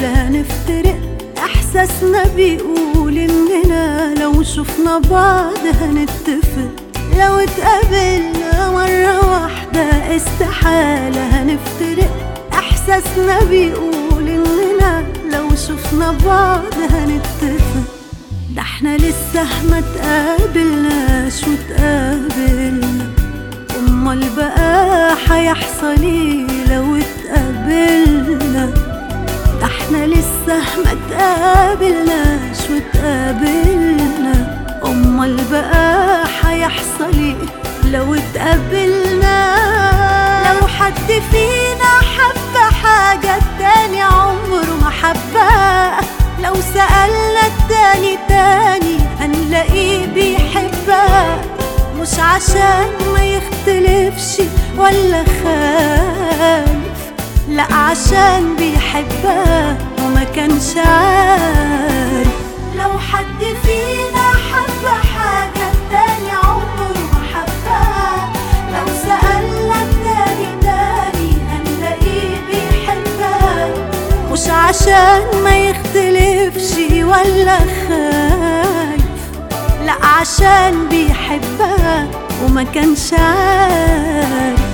لا نفترق احساسنا بيقول اننا لو شفنا بعض هنتفق لو اتقابلنا مرة واحدة استحالة هنفترق احساسنا بيقول اننا لو شفنا بعض هنتفق ده احنا لسه ما تقابلناش وتقابلنا امال بقى هيحصل ايه لو اتقابلنا ده احنا لسه ما تقابلناش وتقابلنا امال بقى هيحصل ايه لو اتقابلنا لو حد فينا حب حاجة التاني عمره ما حبها لو سألنا التاني تاني هنلاقيه بيحبها مش عشان ما يختلفش ولا خالف لا عشان بيحبها وما كانش عارف لو حد فينا حب حاجة التاني عمره ما حبها لو سألنا التاني تاني هنلاقيه بيحبها مش عشان ما يختلفش ولا خايف لا عشان بيحبها وما كانش عارف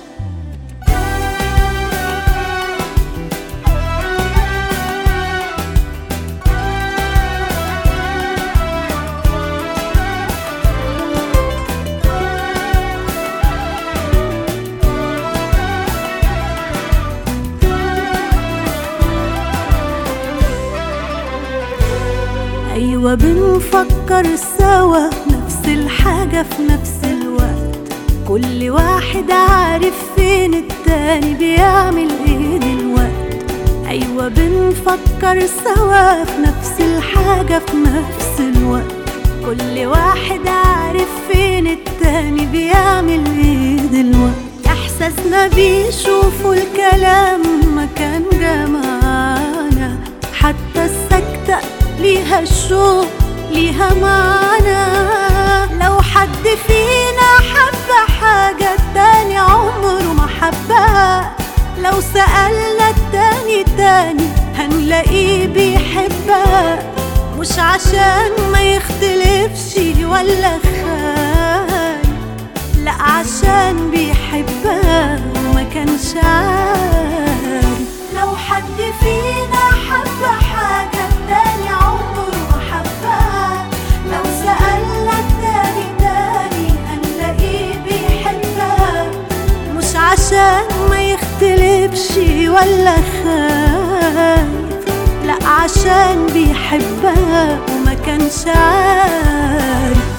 أيوة بنفكر سوا نفس الحاجة في نفس الوقت كل واحد عارف فين التاني بيعمل ايه دلوقت أيوة بنفكر سوا في نفس الحاجة في نفس الوقت كل واحد عارف فين التاني بيعمل ايه دلوقت إحساسنا بيشوفوا الكلام ما كان جمعنا حتى السكتة ليها الشوق ليها معنى لو حد فينا حب حاجة التاني عمره ما حبها لو سألنا التاني تاني هنلاقيه بيحبها مش عشان ما يختلفش ولا خايف لا عشان بيحبها وما كانش عارف لو حد فينا حب حاجة التاني عمره ما حبها لو سألنا التاني تاني هنلاقيه بيحبها مش عشان ما يختلفش ولا خايف لا عشان بيحبها وما كانش عارف